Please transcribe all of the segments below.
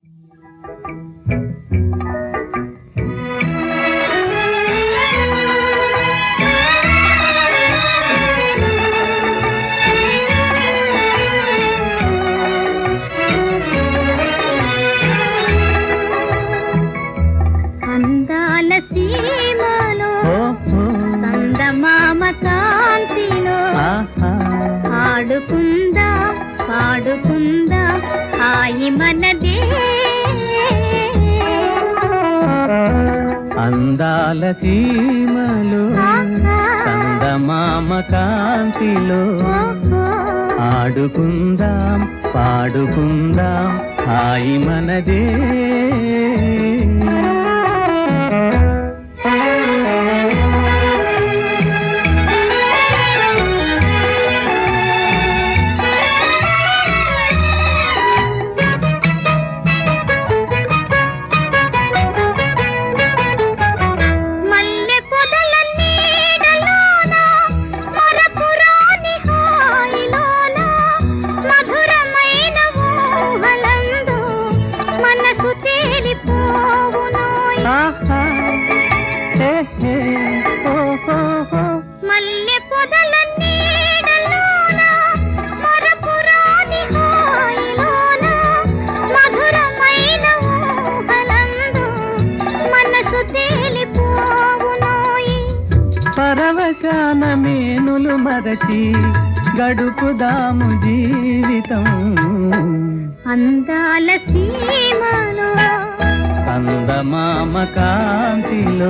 అందాల సీమలో చందమామ కాంతిలో ఆడుకుందా పాడుకుందా హాయి మనదే అందాల సీమలు చందమామ కాంతిలో ఆడుకుందాం పాడుకుందాం హాయి మనదే మల్లె పొదల నీడలోన మరపురాని హాయిలోన మధురమైన ఊహలందు మనసు తేలిపోవునోయ్ ఆహా, హే, హే, ఓ, హో, హో. మల్లె పొదల నీడలోన మరపురాని హాయిలోన మధురమైన ఊహలందు మనసు తేలిపోవునోయ్ పరవశాన మేనులు మరచి గడుపుదాము జీవితం అందాల సీమలో చందమామ కాంతిలో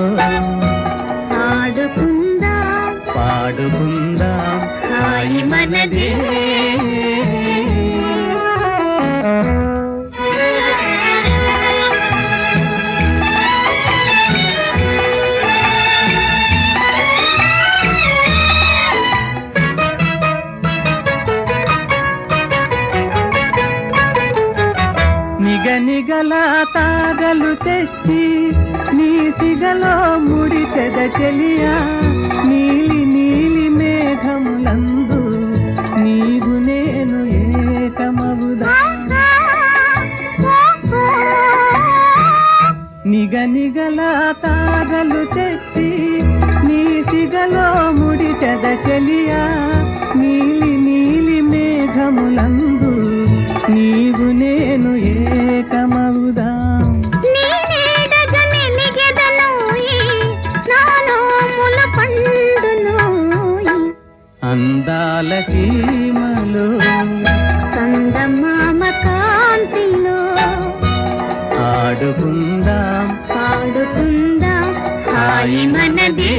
ఆడుకుందాం పాడుకుందాం హాయి మనదే నిగనిగల తాగలు తెచ్చి నీ సిగలో ముడి చెద చెలియా నీలి నీలి మేఘములందు నీవు నేను ఏకమవుదా నిగనిగల తాగలు తెచ్చి నీ సిగలో ముడి చెద చెలియా నీలి నీలి మేఘములందు నీవు నేను ఏకమవుదాం నీ నీడగ మెలిగెదనోయి, నానోముల పండునోయి. అందాల సీమలు చందమామ కాంతిలో ఆడుకుందాం పాడుకుందాం హాయి మనదే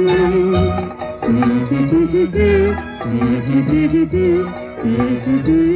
Mm-hmm.